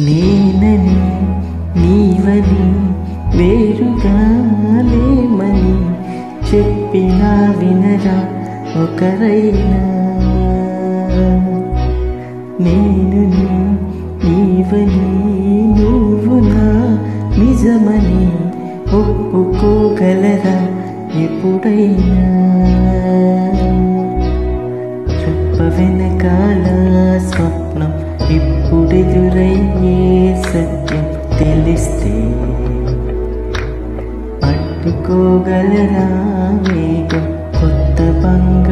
నేనని నీవని వేరుగా లేమని చెప్పినా వినరా ఒకరైనా నేను నీ నీవని నువ్వు నా నిజమని ఒప్పుకోగలరా ఎప్పుడైనా చెప్ప వెనకాల స్వప్నం ఇప్పుడెదురయ్యే సత్యం తెలిస్తే అడ్డుకోగలరా వేగం కొత్త బంగారు